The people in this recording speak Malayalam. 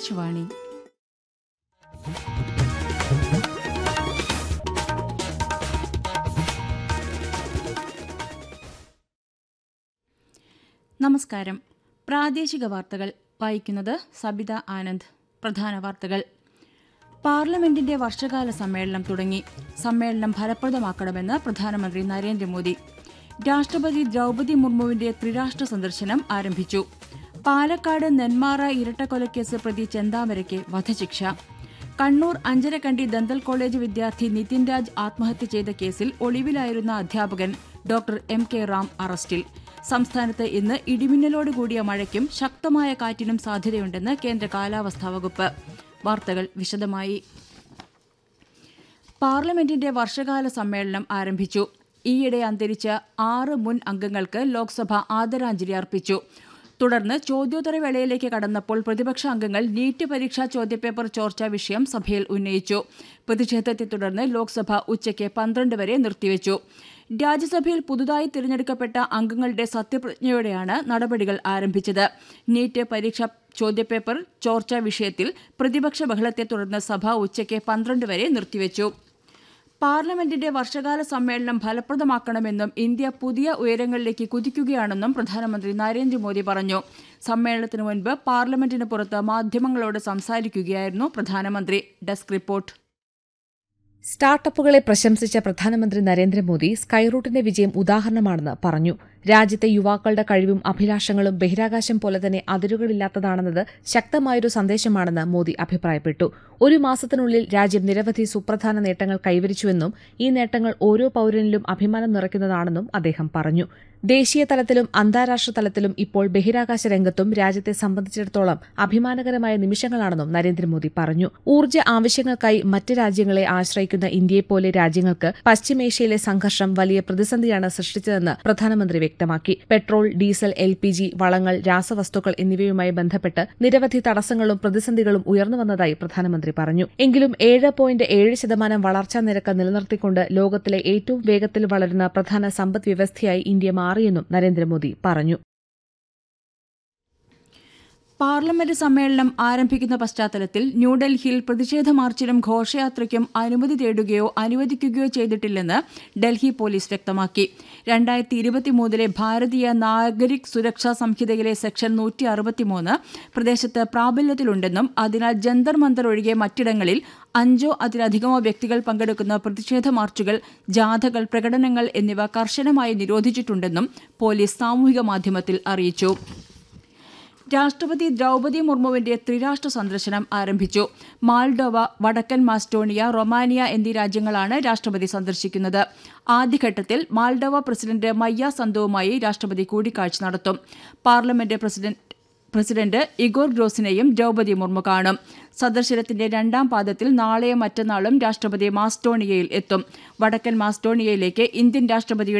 ആകാശവാണി നമസ്കാരം പ്രാദേശിക വാർത്തകൾ വായിക്കുന്നത് സബിത ആനന്ദ് പ്രധാന വാർത്തകൾ പാർലമെന്റിന്റെ വർഷകാല സമ്മേളനം തുടങ്ങി സമ്മേളനം ഫലപ്രദമാക്കണമെന്ന് പ്രധാനമന്ത്രി നരേന്ദ്രമോദി രാഷ്ട്രപതി ദ്രൗപദി മുർമുവിന്റെ ത്രിരാഷ്ട്ര സന്ദർശനം ആരംഭിച്ചു പാലക്കാട് നെന്മാറ ഇരട്ടക്കൊലക്കേസ് പ്രതി ചെന്താമരയ്ക്ക് വധശിക്ഷ കണ്ണൂർ അഞ്ചരക്കണ്ടി ദന്തൽ കോളേജ് വിദ്യാർത്ഥി നിതിൻ രാജ് ആത്മഹത്യ ചെയ്ത കേസിൽ ഒളിവിലായിരുന്ന അധ്യാപകൻ ഡോക്ടർ എം കെ റാം അറസ്റ്റിൽ സംസ്ഥാനത്ത് ഇന്ന് ഇടിമിന്നലോടുകൂടിയ മഴയ്ക്കും ശക്തമായ കാറ്റിനും സാധ്യതയുണ്ടെന്ന് കേന്ദ്ര കാലാവസ്ഥാ വകുപ്പ് വാർത്തകൾ വിശദമായി പാർലമെന്റിന്റെ വർഷകാല സമ്മേളനം ആരംഭിച്ചു ഈയിടെ അന്തരിച്ച ആറ് മുൻ അംഗങ്ങൾക്ക് ലോക്സഭ ആദരാഞ്ജലി അർപ്പിച്ചു തുടർന്ന് ചോദ്യോത്തരവേളയിലേക്ക് കടന്നപ്പോൾ പ്രതിപക്ഷ അംഗങ്ങൾ നീറ്റ് പരീക്ഷാ ചോദ്യപേപ്പർ ചോർച്ചാ വിഷയം സഭയിൽ ഉന്നയിച്ചു പ്രതിഷേധത്തെ തുടർന്ന് ലോക്സഭ ഉച്ചയ്ക്ക് പന്ത്രണ്ട് വരെ നിർത്തിവച്ചു രാജ്യസഭയിൽ പുതുതായി തിരഞ്ഞെടുക്കപ്പെട്ട അംഗങ്ങളുടെ സത്യപ്രതിജ്ഞയോടെയാണ് നടപടികൾ ആരംഭിച്ചത് നീറ്റ് പരീക്ഷാ ചോദ്യപേപ്പർ ചോർച്ചാ വിഷയത്തിൽ പ്രതിപക്ഷ ബഹളത്തെ തുടർന്ന് സഭ ഉച്ചയ്ക്ക് പന്ത്രണ്ട് വരെ നിർത്തിവച്ചു പാർലമെന്റിന്റെ വർഷകാല സമ്മേളനം ഫലപ്രദമാക്കണമെന്നും ഇന്ത്യ പുതിയ ഉയരങ്ങളിലേക്ക് കുതിക്കുകയാണെന്നും പ്രധാനമന്ത്രി നരേന്ദ്രമോദി പറഞ്ഞു സമ്മേളനത്തിനു മുൻപ് പാർലമെന്റിന് പുറത്ത് മാധ്യമങ്ങളോട് സംസാരിക്കുകയായിരുന്നു പ്രധാനമന്ത്രി ഡെസ്ക് റിപ്പോർട്ട് സ്റ്റാർട്ടപ്പുകളെ പ്രശംസിച്ച പ്രധാനമന്ത്രി നരേന്ദ്രമോദി സ്കൈറൂട്ടിന്റെ വിജയം ഉദാഹരണമാണെന്ന് പറഞ്ഞു രാജ്യത്തെ യുവാക്കളുടെ കഴിവും അഭിലാഷങ്ങളും ബഹിരാകാശം പോലെ തന്നെ അതിരുകളില്ലാത്തതാണെന്നത് ശക്തമായൊരു സന്ദേശമാണെന്ന് മോദി അഭിപ്രായപ്പെട്ടു ഒരു മാസത്തിനുള്ളിൽ രാജ്യം നിരവധി സുപ്രധാന നേട്ടങ്ങൾ കൈവരിച്ചുവെന്നും ഈ നേട്ടങ്ങൾ ഓരോ പൌരനിലും അഭിമാനം നിറയ്ക്കുന്നതാണെന്നും അദ്ദേഹം പറഞ്ഞു ദേശീയ തലത്തിലും അന്താരാഷ്ട്ര തലത്തിലും ഇപ്പോൾ ബഹിരാകാശ രംഗത്തും രാജ്യത്തെ സംബന്ധിച്ചിടത്തോളം അഭിമാനകരമായ നിമിഷങ്ങളാണെന്നും നരേന്ദ്രമോദി പറഞ്ഞു ഊർജ്ജ ആവശ്യങ്ങൾക്കായി മറ്റ് രാജ്യങ്ങളെ ആശ്രയിക്കുന്ന ഇന്ത്യയെപ്പോലെ രാജ്യങ്ങൾക്ക് പശ്ചിമേഷ്യയിലെ സംഘർഷം വലിയ പ്രതിസന്ധിയാണ് സൃഷ്ടിച്ചതെന്ന് പ്രധാനമന്ത്രി വ്യക്തമാക്കി petrol diesel L P G വളങ്ങൾ രാസവസ്തുക്കൾ എന്നിവയുമായി ബന്ധപ്പെട്ട് നിരവധി തടസ്സങ്ങളും പ്രതിസന്ധികളും ഉയർന്നുവന്നതായി പ്രധാനമന്ത്രി പറഞ്ഞു എങ്കിലും ഏഴ് പോയിന്റ് ഏഴ് ശതമാനം വളർച്ചാ നിരക്ക് നിലനിർത്തിക്കൊണ്ട് ലോകത്തിലെ ഏറ്റവും വേഗത്തിൽ വളരുന്ന പ്രധാന സമ്പദ് വ്യവസ്ഥയായി ഇന്ത്യ മാറിയെന്നും നരേന്ദ്രമോദി പറഞ്ഞു പാർലമെന്റ് സമ്മേളനം ആരംഭിക്കുന്ന പശ്ചാത്തലത്തിൽ ന്യൂഡൽഹിയിൽ പ്രതിഷേധ മാർച്ചിനും ഘോഷയാത്രയ്ക്കും അനുമതി തേടുകയോ അനുവദിക്കുകയോ ചെയ്തിട്ടില്ലെന്ന് ഡൽഹി പോലീസ് വ്യക്തമാക്കി രണ്ടായിരത്തി ഇരുപത്തിമൂന്നിലെ ഭാരതീയ നാഗരിക് സുരക്ഷാ സംഹിതയിലെ സെക്ഷൻ നൂറ്റി അറുപത്തിമൂന്ന് പ്രദേശത്ത് പ്രാബല്യത്തിലുണ്ടെന്നും അതിനാൽ ജന്തർ മന്ദർ ഒഴികെ മറ്റിടങ്ങളിൽ അഞ്ചോ അതിലധികമോ വ്യക്തികൾ പങ്കെടുക്കുന്ന പ്രതിഷേധ മാർച്ചുകൾ ജാഥകൾ പ്രകടനങ്ങൾ എന്നിവ കർശനമായി നിരോധിച്ചിട്ടുണ്ടെന്നും പോലീസ് സാമൂഹിക മാധ്യമത്തിൽ അറിയിച്ചു രാഷ്ട്രപതി ദ്രൗപദി മുർമുവിന്റെ ത്രിരാഷ്ട്ര സന്ദർശനം ആരംഭിച്ചു മാൾഡോവ വടക്കൻ മാസ്റ്റോണിയ റൊമാനിയ എന്നീ രാജ്യങ്ങളാണ് രാഷ്ട്രപതി സന്ദർശിക്കുന്നത് ആദ്യഘട്ടത്തിൽ മാൾഡോവ പ്രസിഡന്റ് മയ്യ സന്തോവുമായി രാഷ്ട്രപതി കൂടിക്കാഴ്ച നടത്തും പാർലമെന്റ് പ്രസിഡന്റ് പ്രസിഡന്റ് ഇഗോർ ഗ്രോസിനെയും ദ്രൗപദി മുർമു കാണും സന്ദർശനത്തിന്റെ രണ്ടാം പാദത്തിൽ നാളെയും മറ്റന്നാളും രാഷ്ട്രപതി മാസ്റ്റോണിയയിൽ എത്തും വടക്കൻ മാസ്റ്റോണിയയിലേക്ക് ഇന്ത്യൻ രാഷ്ട്രപതിയുടെ